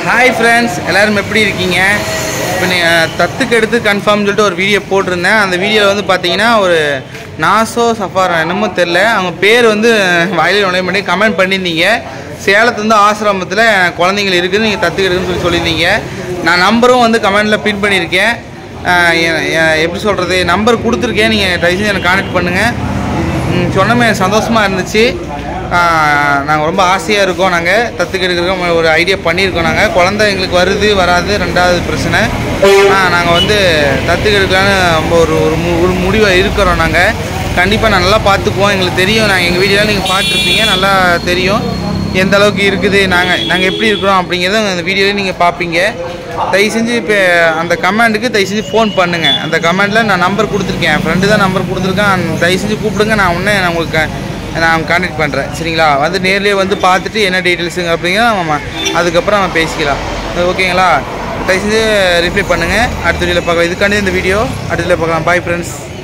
hi friends எல்லாரும் எப்படி இருக்கீங்க இப்போ நீங்கள் தத்துக்கு எடுத்து கன்ஃபார்ம் சொல்லிட்டு ஒரு வீடியோ போட்டிருந்தேன் அந்த வீடியோவில் வந்து பார்த்தீங்கன்னா ஒரு நாசோ சஃபாரா என்னமோ தெரில அவங்க பேர் வந்து வயலில் நுழைய பண்ணி கமெண்ட் பண்ணியிருந்தீங்க சேலத்துலேருந்து ஆசிரமத்தில் குழந்தைங்கள் இருக்குது நீங்கள் தத்துக்கு எடுக்குன்னு சொல்லி சொல்லியிருந்தீங்க நான் நம்பரும் வந்து கமெண்டில் பின் பண்ணியிருக்கேன் ஆஹ் எ- எ- எப்படி சொல்கிறது நம்பர் கொடுத்துருக்கேன் நீங்கள் தயவு செஞ்சு எனக்கு கான்டாக்ட் பண்ணுங்கள் ம், சொன்னமே எனக்கு சந்தோஷமாக இருந்துச்சு நாங்கள் ரொம்ப ஆசையாக இருக்கோம் நாங்கள் தத்துக்கு எடுக்கிறோம் ஒரு ஐடியா பண்ணியிருக்கோம் நாங்கள் குழந்தை எங்களுக்கு வருது வராது ரெண்டாவது பிரச்சனை நாங்கள் வந்து தத்துக்கு எடுக்கலான்னு ரொம்ப ஒரு ஒரு மு- ஒரு முடிவாக இருக்கிறோம் நாங்கள் கண்டிப்பாக நல்லா பார்த்துக்குவோம் எங்களுக்கு தெரியும் நாங்கள் எங்கள் வீடியோலாம் நீங்கள் பார்த்துருப்பீங்க நல்லா தெரியும் எந்த அளவுக்கு இருக்குது நாங்கள் நாங்கள் எப்படி இருக்கிறோம் அப்படிங்கிறத அந்த வீடியோவில் நீங்கள் பார்ப்பீங்க தயவு செஞ்சு இப்போ அந்த கமெண்ட்டுக்கு தயவு செஞ்சு ஃபோன் பண்ணுங்கள் அந்த கமெண்ட்டில் நான் நம்பர் கொடுத்துருக்கேன் என் ஃப்ரெண்டு தான் நம்பர் கொடுத்துருக்கேன் அந்த தயவு செஞ்சு கூப்பிடுங்க நான் உடனே நான் உங்களுக்கு க- நான் கான்டாக்ட் பண்ணுறேன் சரிங்களா வந்து நேர்லேயே வந்து பார்த்துட்டு என்ன டீட்டெயில்ஸுங்க அப்படிங்கிறத நம்ம அதுக்கப்புறம் நம்ம பேசிக்கலாம் அது ஓகேங்களா தயவு செஞ்சு ரிப்ளை பண்ணுங்கள் அடுத்த வீடியோவில் பார்க்கலாம் இதுக்காண்டி இந்த வீடியோ அடுத்த வீடியோவில் பார்க்கலாம் பாய் ஃப்ரெண்ட்ஸ்